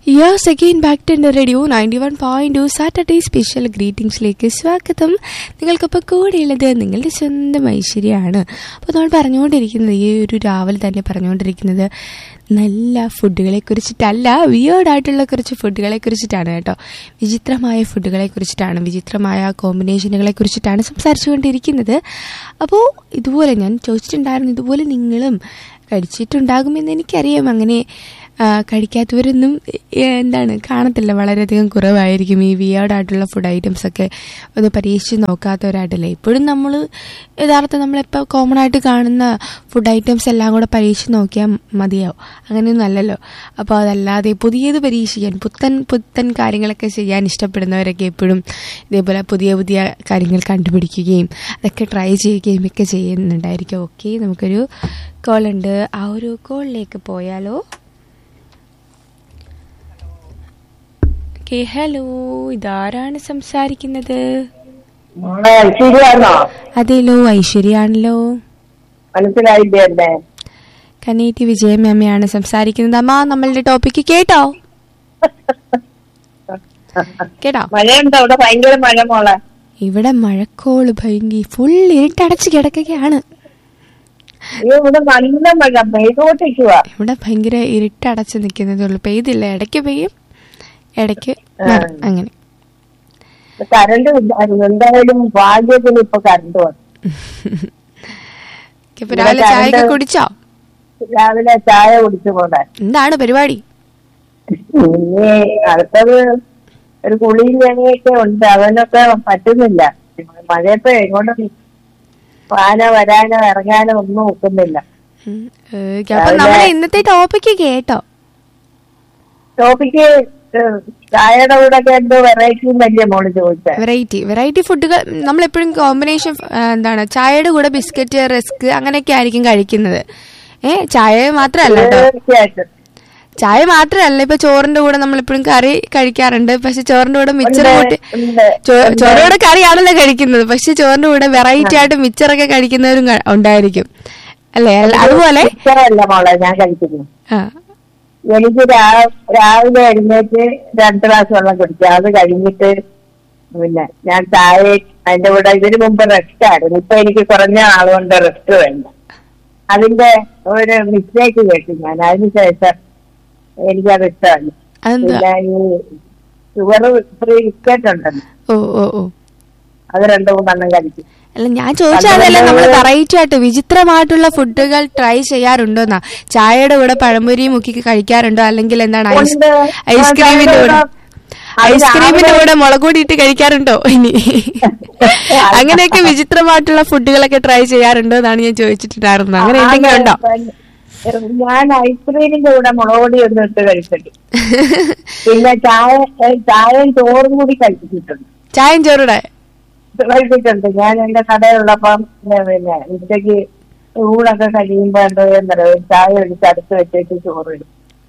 Yours again back to radio ninety one point two Saturday special ഗ്രീറ്റിംഗ്സിലേക്ക് സ്വാഗതം നിങ്ങൾക്കിപ്പോൾ കൂടെയുള്ളത് നിങ്ങളുടെ സ്വന്തം ഐശ്വര്യമാണ് അപ്പോൾ നമ്മൾ പറഞ്ഞുകൊണ്ടിരിക്കുന്നത് ഈ ഒരു രാവിലെ തന്നെ പറഞ്ഞുകൊണ്ടിരിക്കുന്നത് നല്ല ഫുഡുകളെ കുറിച്ചിട്ടല്ല വിയേർഡായിട്ടുള്ള കുറച്ച് ഫുഡുകളെ കുറിച്ചിട്ടാണ് കേട്ടോ വിചിത്രമായ ഫുഡുകളെ കുറിച്ചിട്ടാണ് വിചിത്രമായ കോമ്പിനേഷനുകളെ കുറിച്ചിട്ടാണ് സംസാരിച്ചുകൊണ്ടിരിക്കുന്നത് അപ്പോൾ ഇതുപോലെ ഞാൻ ചോദിച്ചിട്ടുണ്ടായിരുന്നു ഇതുപോലെ നിങ്ങളും കഴിച്ചിട്ടുണ്ടാകുമെന്ന് എനിക്കറിയാം അങ്ങനെ ആ, കഴിക്കാത്തവരൊന്നും ഏ, എന്താണ് കാണത്തില്ല വളരെയധികം കുറവായിരിക്കും ഈ വിയേർഡായിട്ടുള്ള ഫുഡ് ഐറ്റംസ് ഒക്കെ ഒന്ന് പരീക്ഷിച്ച് നോക്കാത്തവരായിട്ടല്ലേ ഇപ്പോഴും നമ്മൾ യഥാർത്ഥം നമ്മളിപ്പോൾ കോമൺ ആയിട്ട് കാണുന്ന ഫുഡ് ഐറ്റംസ് എല്ലാം കൂടെ പരീക്ഷിച്ച് നോക്കിയാൽ മതിയാവും അങ്ങനെയൊന്നും അല്ലല്ലോ അപ്പോൾ അതല്ലാതെ പുതിയത് പരീക്ഷിക്കാൻ പുത്തൻ പുത്തൻ കാര്യങ്ങളൊക്കെ ചെയ്യാൻ ഇഷ്ടപ്പെടുന്നവരൊക്കെ എപ്പോഴും ഇതേപോലെ പുതിയ പുതിയ കാര്യങ്ങൾ കണ്ടുപിടിക്കുകയും അതൊക്കെ ട്രൈ ചെയ്യുകയും ഒക്കെ ചെയ്യുന്നുണ്ടായിരിക്കും ഓക്കെ നമുക്കൊരു കോൾ ഉണ്ട് ആ ഒരു കോളിലേക്ക് പോയാലോ ഓക്കെ ഹലോ ഇതാരാണ് സംസാരിക്കുന്നത് മോളെ ശരിയാണോ അതേലോ ഐശ്വര്യാണല്ലോ മനസ്സിലായില്ലേ എന്നെ കനേറ്റി വിജയ മാമയാണ് സംസാരിക്കുന്നത് അമ്മ നമ്മളുടെ ടോപ്പിക്ക് കേട്ടോ കേട്ടോ മഴയുണ്ടോ അവിടെ ഭയങ്കര മഴ മോളെ ഇവിടെ മഴക്കോള് ഭയങ്കര ഫുൾ ഇരുട്ടടച്ച് കിടക്കുകയാണ് അയ്യോ ഇവിടെ നല്ല മഴ പെയ്തോട്ടിരിക്കുക ഇവിടെ ഭയങ്കര ഇരുട്ടടച്ച് നിൽക്കുന്നതേ ഉള്ളൂ പെയ്തില്ല ഇടയ്ക്ക് പെയ്യും ഇടയ്ക്ക് മാറും. അങ്ങനെ കറണ്ട് ഇല്ലായിരുന്നു എന്തായാലും ഭാഗ്യത്തിന് ഇപ്പൊ കറണ്ട് വന്നു ഇപ്പൊ രാവിലെ ഇവിടെ ചായ ഒക്കെ കറണ്ട് കുടിച്ചോ രാവിലെ ചായ കുടിച്ചു പോണെ എന്താണ് പരിപാടി ഇനി അടുത്തത് ഒരു കുളിയും ഞങ്ങയൊക്കെ ഉണ്ട് അവനൊക്കെ പറ്റുന്നില്ല മഴയത്ത് എങ്ങോട്ടും പാന വരാനോ ഇറങ്ങാനോ ഒന്നും ഒക്കുന്നില്ല ഉം. ഏ, അപ്പൊ നമ്മുടെ ഇന്നത്തെ ടോപ്പിക്ക് കേട്ടോ ടോപ്പിക്ക് ഏഹ്, ചായയുടെ കൂടെ ഒക്കെ എന്തോ വെറൈറ്റിയും വലിയ മോള് ചോദിച്ചത് വെറൈറ്റി വെറൈറ്റി ഫുഡുകൾ നമ്മളെപ്പോഴും കോമ്പിനേഷൻ എന്താണ് ചായയുടെ കൂടെ ബിസ്ക്കറ്റ് റസ്ക് അങ്ങനെയൊക്കെ ആയിരിക്കും കഴിക്കുന്നത് ഏ ചായ മാത്രമല്ല കേട്ടോ തീർച്ചയായിട്ടും ചായ മാത്രമല്ല ഇപ്പൊ ചോറിന്റെ കൂടെ നമ്മൾ എപ്പോഴും കറി കഴിക്കാറുണ്ട് പക്ഷെ ചോറിന്റെ കൂടെ മിച്ചർ ഉണ്ട്, കൂട്ടി ഉണ്ട്. ചോ- ചോറിന്റെ കൂടെ കറിയാണല്ലോ കഴിക്കുന്നത് പക്ഷെ ചോറിന്റെ കൂടെ വെറൈറ്റി ആയിട്ട് മിച്ചറൊക്കെ കഴിക്കുന്നവരും ക- ഉണ്ടായിരിക്കും അല്ലേ അല്ല- അതുപോലെ മിച്ചറല്ല മോളെ ഞാൻ കഴിക്കുന്നു ആ എനിക്ക് രാ- രാവിലെ എഴുന്നേറ്റ് രണ്ട് ഗ്ലാസ് വെള്ളം കുടിക്കും അത് കഴിഞ്ഞിട്ട് പിന്നെ ഞാൻ ചായ അതിന്റെ കൂടെ ഇതിനു മുമ്പ് റെസ്റ്റ് ആയിരുന്നു ഇപ്പൊ എനിക്ക് കുറഞ്ഞ ആളുകൊണ്ട് റെസ്റ്റ് വേണ്ട അതിന്റെ ഒരു മിസ്റ്റേക്ക് കേട്ടു ഞാൻ അതിനുശേഷം എനിക്കത് ഇഷ്ടമല്ല അതെന്താ പിന്നെ ഈ ഷുഗർ ഫ്രീ ബിസ്ക്കറ്റ് ഉണ്ടല്ലോ ഓ ഓ ഓ അത് രണ്ടു മൂന്നെണ്ണം കഴിക്കും അല്ല ഞാൻ ചോദിച്ചാലല്ല നമ്മൾ വെറൈറ്റി ആയിട്ട് വിചിത്രമായിട്ടുള്ള ഫുഡുകൾ ട്രൈ ചെയ്യാറുണ്ടോന്നാ ചായയുടെ കൂടെ പഴംപൊരി മുക്കി കഴിക്കാറുണ്ടോ അല്ലെങ്കിൽ എന്താണ് ഐസ് ഉണ്ട്. ഐസ്ക്രീമിന്റെ കൂടെ അത് ഐസ്ക്രീമിന്റെ രാവിലെ- കൂടെ മുളക് പൊടി ഇട്ട് കഴിക്കാറുണ്ടോ ഇനി അങ്ങനെയൊക്കെ വിചിത്രമായിട്ടുള്ള ഫുഡുകളൊക്കെ ട്രൈ ചെയ്യാറുണ്ടോ എന്നാണ് ഞാൻ ചോദിച്ചിട്ടുണ്ടായിരുന്നത് അങ്ങനെ എന്തെങ്കിലും ഉണ്ടോ ഞാൻ ഐസ്ക്രീമിന്റെ കൂടെ മുളക് പൊടി ഒന്നും ഇട്ട് കഴിച്ചിട്ട് പിന്നെ ചായ ഏ, ചായയും ചോറും കൂടി കഴിച്ചിട്ടുണ്ട് ചായയും ചോറുടെ കഴിച്ചിട്ടുണ്ട് ഞാൻ എന്റെ കടയിലുള്ളപ്പം ഏ, പിന്നെ ഉച്ചയ്ക്ക് ഊണൊക്കെ കഴിയുമ്പോ എന്തോ എന്താ പറയുക ചായ എടുത്ത് അടുത്ത് വെച്ചിട്ട് ചോറ് ഇടും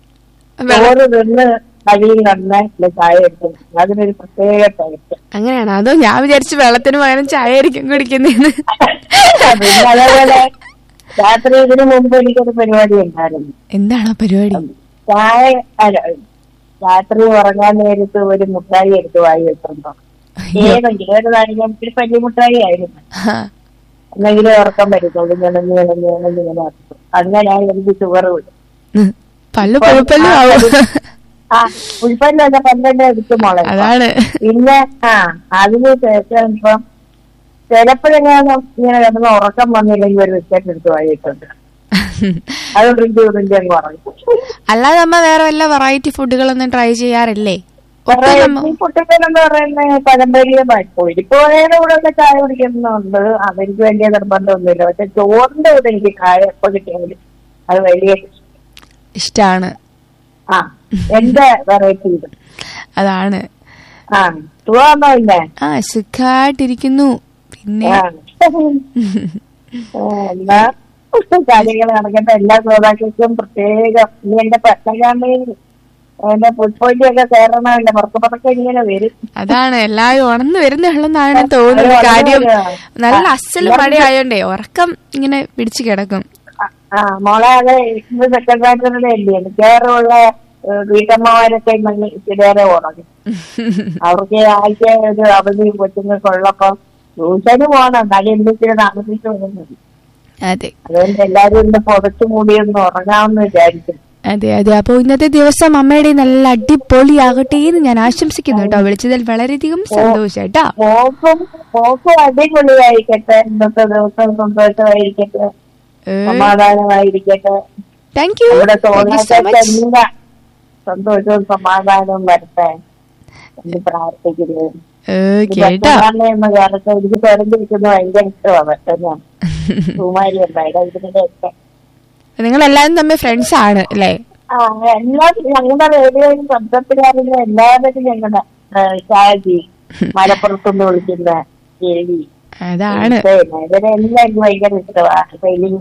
ചോറ് തിന്ന് കഴിയും കണ്ണ ചായ എടുക്കും അതിനൊരു പ്രത്യേക ടേസ്റ്റ് അങ്ങനെയാണോ അതോ ഞാൻ വിചാരിച്ചു വെള്ളത്തിന് പകരം ചായ ആയിരിക്കും കുടിക്കുന്നതെന്ന് പിന്നെ അതേപോലെ രാത്രി ഇതിനു മുമ്പ് എനിക്കൊരു പരിപാടി ഉണ്ടായിരുന്നു എന്താണ് ആ പരിപാടി ചായ അല്ല, രാത്രി ഉറങ്ങാൻ നേരത്ത് ഒരു മുട്ടായി എടുത്ത് വായി വെച്ചിട്ടുണ്ടോ ഏതെങ്കിലും ഒരു നാരങ്ങ ഒരു പല്ലി മുട്ടായി ആയിരുന്നു ആ. എന്നെങ്കിലും ഉറക്കം വരുന്നുള്ളൂ ഇങ്ങനെ ഇങ്ങനെ ഇങ്ങനെ ഇങ്ങനെ ഉറക്കും. അങ്ങനെ എനിക്ക് ഷുഗർ വിടും ഉം. പല്ല് പുഴുപ്പല്ലും ആവും ആ ഉൾപ്പന്നെ പന്ത്രണ്ട് എടുത്ത് മോളെ അതാണ് പിന്നെ ആ അതിന് ശേഷം ഇപ്പം ചിലപ്പോഴെങ്ങാനും ഇങ്ങനെ കിടന്ന് ഉറക്കം വന്നില്ലെങ്കിൽ ഒരു വിക്കറ്റ് എടുത്ത് വായിട്ടുണ്ട് അത് ഉറിഞ്ചി ഉറിഞ്ചി അങ്ങ് ഉറങ്ങും അല്ലാതെ നമ്മ വേറെ വല്ല വെറൈറ്റി ഫുഡുകളൊന്നും ട്രൈ ചെയ്യാറില്ലേ ഒട്ടും നമ്മ- ഈ കുട്ടികളെന്ന് പറയുന്ന പഴംപൊരിയെ പൊരിപ്പോയുടെ കൂടെ ഒക്കെ ചായ കുടിക്കുന്നുണ്ട് അതെനിക്ക് വലിയ നിർബന്ധമൊന്നുമില്ല പക്ഷെ ചോറിന്റെ കൂടെ എനിക്ക് ചായ എപ്പോ കിട്ടിയെങ്കിലും അത് വലിയ ഇഷ്ടാണ് ആ എന്റെ വെറൈറ്റി ഇത് അതാണ് ആ സുഖമാണോ ഇല്ലേ ആ സുഖായിട്ടിരിക്കുന്നു പിന്നെ ആ. ആ, എല്ലാ കാര്യങ്ങൾ നടക്കട്ടെ എല്ലാ ശ്രോതാക്കൾക്കും പ്രത്യേകം ഇനി എന്റെ പത്തകാമയിൽ എന്റെ പുൽപ്പൊയ്യൊക്കെ കയറണമല്ല പുറത്ത് പുറക്കെ ഇങ്ങനെ വരും അതാണ് എല്ലാവരും ഉണർന്നു വരുന്നുള്ളതാണ് തോന്നുന്നത് കാര്യം നല്ല അസല് മഴയായോണ്ടേ ഉറക്കം ഇങ്ങനെ പിടിച്ചു കിടക്കും ആ, ആ മോളെ അത് ഇന്ന് സെക്രട്ടറിയുടെ അല്ലേ മിക്കവാറുമുള്ള ഏഹ് വീട്ടമ്മമാരൊക്കെ ഇന്നലെ ഇച്ചിരിയേറെ ഉറങ്ങി അവർക്ക് ആഴ്ച ഒരു അവധി കൊച്ചുങ്ങൾക്കുള്ളപ്പോ ട്യൂഷന് പോകണം എന്നാലും എന്തെങ്കിലും താമസിച്ചു പോകുന്നത് അതെ അതുകൊണ്ട് എല്ലാരും ഇന്ന് പുറത്തു മൂടിയൊന്ന് ഉറങ്ങാമെന്ന് വിചാരിച്ചു അതെ അതെ അപ്പോൾ ഇന്നത്തെ ദിവസം അമ്മയുടെ നല്ല അടിപൊളിയാകട്ടെ എന്ന് ഞാൻ ആശംസിക്കുന്നു കേട്ടോ വിളിച്ചതിൽ വളരെയധികം സന്തോഷം കേട്ടോ മോക്കും മോക്കും അടിപൊളിയായിരിക്കട്ടെ ഇന്നത്തെ ദിവസം സന്തോഷമായിരിക്കട്ടെ സമാധാനമായിരിക്കട്ടെ താങ്ക് യു അവിടെ താങ്ക് യു സോ തോന്നാത്ത മച്ച് എല്ലാ സന്തോഷവും സമാധാനവും വരട്ടെ എന്ന് പ്രാർത്ഥിക്കുന്നു ഓക്കെ കേട്ടോ എന്ന കാലത്ത് എനിക്ക് തെരഞ്ഞെടുക്കുന്നത് ഭയങ്കര ഇഷ്ടമാണ് പക്ഷെ ഞാൻ കുമാരി ഉണ്ടായത് ഇതിനൊക്കെ നിങ്ങൾ എല്ലാവരും തമ്മിൽ ഫ്രണ്ട്സ് ആണ് അല്ലേ ആ എല്ലാ ഞങ്ങളുടെ റേഡിയോയിൽ ശബ്ദത്തിലായിരുന്ന എല്ലാവരും ഞങ്ങളുടെ ഷാജി മലപ്പുറത്തുനിന്ന് വിളിക്കുന്ന ദേവി അതാണ് ഇവരെല്ലാം എനിക്ക് ഭയങ്കര ഇഷ്ടമാണ്